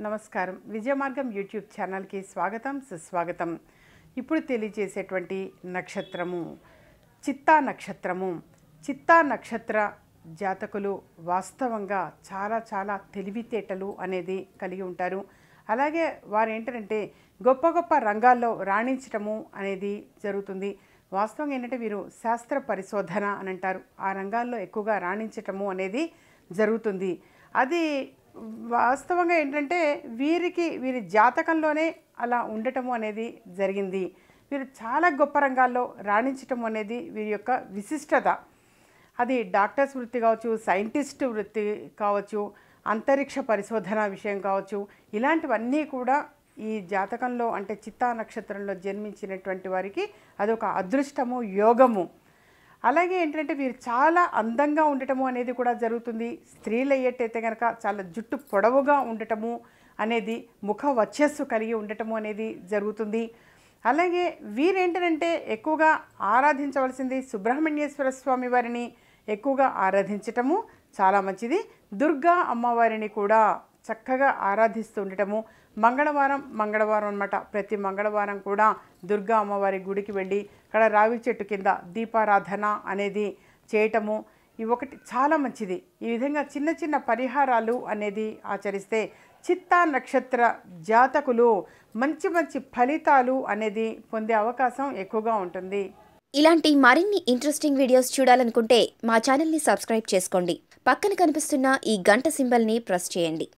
నమస్కారం విజయమార్గం యూట్యూబ్ ఛానల్కి స్వాగతం సుస్వాగతం ఇప్పుడు తెలియజేసేటువంటి నక్షత్రము చిత్తా నక్షత్రము చిత్తా నక్షత్ర జాతకులు వాస్తవంగా చాలా చాలా తెలివితేటలు అనేది కలిగి ఉంటారు అలాగే వారు ఏంటంటే గొప్ప గొప్ప రంగాల్లో రాణించటము అనేది జరుగుతుంది వాస్తవంగా ఏంటంటే వీరు శాస్త్ర పరిశోధన అని అంటారు ఆ రంగాల్లో ఎక్కువగా రాణించటము అనేది జరుగుతుంది అది వాస్తవంగా ఏంటంటే వీరికి వీరి జాతకంలోనే అలా ఉండటము అనేది జరిగింది వీరు చాలా గొప్ప రంగాల్లో రాణించటం అనేది వీరి యొక్క విశిష్టత అది డాక్టర్స్ వృత్తి కావచ్చు సైంటిస్ట్ వృత్తి కావచ్చు అంతరిక్ష పరిశోధన విషయం కావచ్చు ఇలాంటివన్నీ కూడా ఈ జాతకంలో అంటే చిత్తా నక్షత్రంలో జన్మించినటువంటి వారికి అదొక అదృష్టము యోగము అలాగే ఏంటంటే వీరు చాలా అందంగా ఉండటము అనేది కూడా జరుగుతుంది స్త్రీలు అయ్యేటైతే కనుక చాలా జుట్టు పొడవుగా ఉండటము అనేది ముఖ వచ్చస్సు కలిగి ఉండటము అనేది జరుగుతుంది అలాగే వీరేంటంటే ఎక్కువగా ఆరాధించవలసింది సుబ్రహ్మణ్యేశ్వర స్వామి వారిని ఎక్కువగా ఆరాధించటము చాలా మంచిది దుర్గా అమ్మవారిని కూడా చక్కగా ఆరాధిస్తూ ఉండటము మంగళవారం మంగళవారం అన్నమాట ప్రతి మంగళవారం కూడా దుర్గా అమ్మవారి గుడికి వెళ్ళి అక్కడ రావి చెట్టు కింద దీపారాధన అనేది చేయటము ఇవి ఒకటి చాలా మంచిది ఈ విధంగా చిన్న చిన్న పరిహారాలు అనేది ఆచరిస్తే చిత్తా నక్షత్ర జాతకులు మంచి మంచి ఫలితాలు అనేది పొందే అవకాశం ఎక్కువగా ఉంటుంది ఇలాంటి మరిన్ని ఇంట్రెస్టింగ్ వీడియోస్ చూడాలనుకుంటే మా ఛానల్ని సబ్స్క్రైబ్ చేసుకోండి పక్కన కనిపిస్తున్న ఈ గంట సింబల్ని ప్రెస్ చేయండి